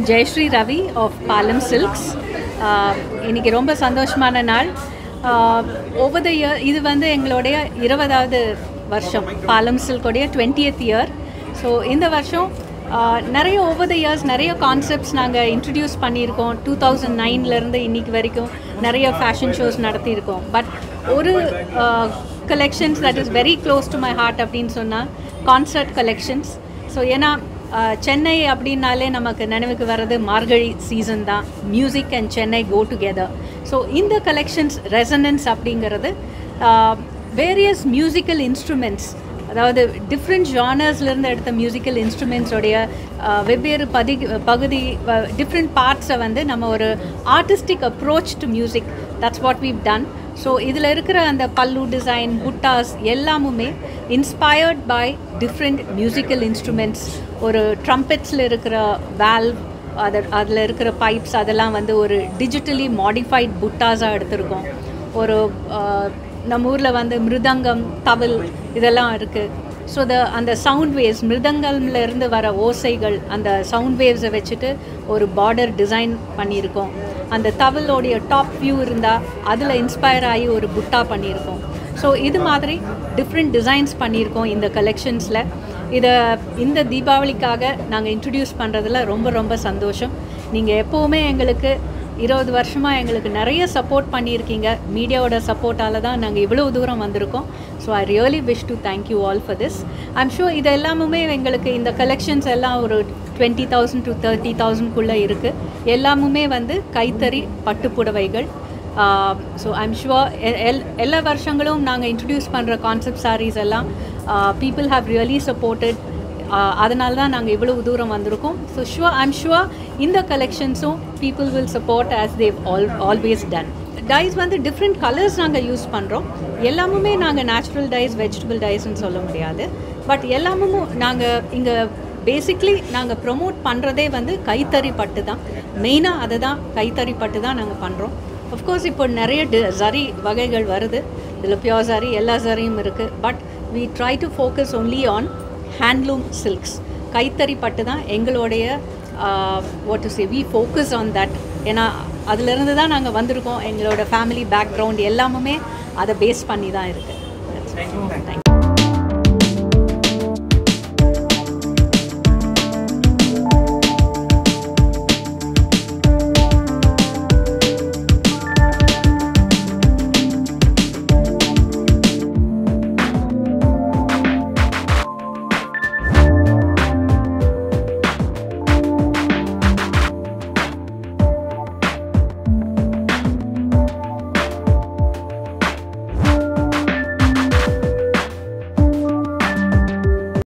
I'm Jayashree Ravi of Palam silks இன்னைக்கு ரொம்ப சந்தோஷமான நாள் ஓவர் த இயர் இது வந்து எங்களுடைய இருபதாவது வருஷம் பாலம் சில்கோடைய டுவெண்ட்டியத் இயர் ஸோ இந்த வருஷம் ஆஹ், நிறைய ஓவர் த இயர்ஸ் நிறைய கான்செப்ட்ஸ் நாங்கள் இன்ட்ரடியூஸ் பண்ணியிருக்கோம் டூ தௌசண்ட் நைன்லேருந்து இன்னைக்கு வரைக்கும் நிறைய ஃபேஷன் ஷோஸ் நடத்தியிருக்கோம் பட் ஒரு collections that is very close to my heart அப்படின்னு சொன்னால் கான்சர்ட் கலெக்ஷன்ஸ் ஸோ ஏன்னா ஆஹ், சென்னை அப்படின்னாலே நமக்கு நினைவுக்கு வர்றது மார்கழி சீசன் தான் music and Chennai go together so இந்த கலெக்ஷன்ஸ் ரெசனன்ஸ் அப்படிங்கிறது வேரியஸ் மியூசிக்கல் இன்ஸ்ட்ருமெண்ட்ஸ் அதாவது டிஃப்ரெண்ட் ஜானர்ஸ்லேருந்து எடுத்த மியூசிக்கல் இன்ஸ்ட்ருமெண்ட்ஸோடைய வெவ்வேறு பதி பகுதி டிஃப்ரெண்ட் பார்ட்ஸை வந்து நம்ம ஒரு artistic approach to music that's what we've done so இதில் இருக்கிற அந்த பல்லு டிசைன் புட்டாஸ் எல்லாமுமே inspired by different musical instruments ஒரு ட்ரம்பெட்ஸில் இருக்கிற வேல்வ் அது அதில் இருக்கிற பைப்ஸ் அதெல்லாம் வந்து ஒரு டிஜிட்டலி மாடிஃபைட் புட்டாஸாக எடுத்திருக்கோம் ஒரு ஆஹ், நம்ம ஊரில் வந்து மிருதங்கம் தவில் இதெல்லாம் இருக்குது ஸோ த அந்த சவுண்ட் வேவ்ஸ் மிருதங்கம்ல இருந்து வர ஓசைகள் அந்த சவுண்ட் வேவ்ஸை வச்சுட்டு ஒரு பார்டர் டிசைன் பண்ணியிருக்கோம் அந்த தவிலோடைய டாப் வியூ இருந்தால் அதில் இன்ஸ்பயர் ஆகி ஒரு புட்டா பண்ணியிருக்கோம் ஸோ இது மாதிரி டிஃப்ரெண்ட் டிசைன்ஸ் பண்ணியிருக்கோம் இந்த கலெக்ஷன்ஸில் இதை இந்த தீபாவளிக்காக நாங்கள் இன்ட்ரடியூஸ் பண்ணுறதுல ரொம்ப ரொம்ப சந்தோஷம் நீங்கள் எப்போவுமே எங்களுக்கு இருபது வருஷமாக எங்களுக்கு நிறைய சப்போர்ட் பண்ணியிருக்கீங்க மீடியாவோட சப்போர்ட்டால் தான் நாங்கள் இவ்வளோ தூரம் வந்திருக்கோம் so I really wish to thank you all for this I'm sure இது எல்லாமுமே எங்களுக்கு இந்த கலெக்ஷன்ஸ் எல்லாம் ஒரு டுவெண்ட்டி தௌசண்ட் டு தேர்ட்டி தௌசண்ட்குள்ளே இருக்குது எல்லாமுமே வந்து கைத்தறி பட்டுப்புடவைகள் ஸோ ஐம் ஷுவர் எல் எல்லா வருஷங்களும் நாங்கள் இன்ட்ரடியூஸ் பண்ணுற கான்செப்ட் sarees எல்லாம் பீப்புள் ஹாவ் ரியலி சப்போர்ட்டட் அதனால தான் நாங்கள் இவ்வளவு தூரம் வந்திருக்கோம் ஸோ ஷுவர் ஐம் ஷுவர் இந்த கலெக்ஷன்ஸும் people will support as they've all always done dyes வந்து டிஃப்ரெண்ட் கலர்ஸ் நாங்கள் யூஸ் பண்ணுறோம் எல்லாமுமே நாங்கள் நேச்சுரல் டைஸ் வெஜிடபிள் டைஸ்ன்னு சொல்ல முடியாது பட் எல்லாமும் நாங்கள் இங்கே பேசிக்லி நாங்கள் ப்ரொமோட் பண்ணுறதே வந்து கைத்தறி பட்டு தான் மெயினாக அதை தான் கைத்தறி பட்டு தான் நாங்கள் பண்ணுறோம் அஃப்கோர்ஸ் இப்போ நிறைய டி ஜரி வகைகள் வருது இதில் பியோர் ஜரி எல்லா ஜரியும் இருக்குது but we try to focus only on handloom silks கைத்தறி பட்டு தான் எங்களுடைய what to say we focus on that ஏன்னா அதிலிருந்து தான் நாங்கள் வந்திருக்கோம் எங்களோட ஃபேமிலி பேக்ரவுண்ட் எல்லாமுமே அதை பேஸ் பண்ணி தான் இருக்குது தேங்க்யூ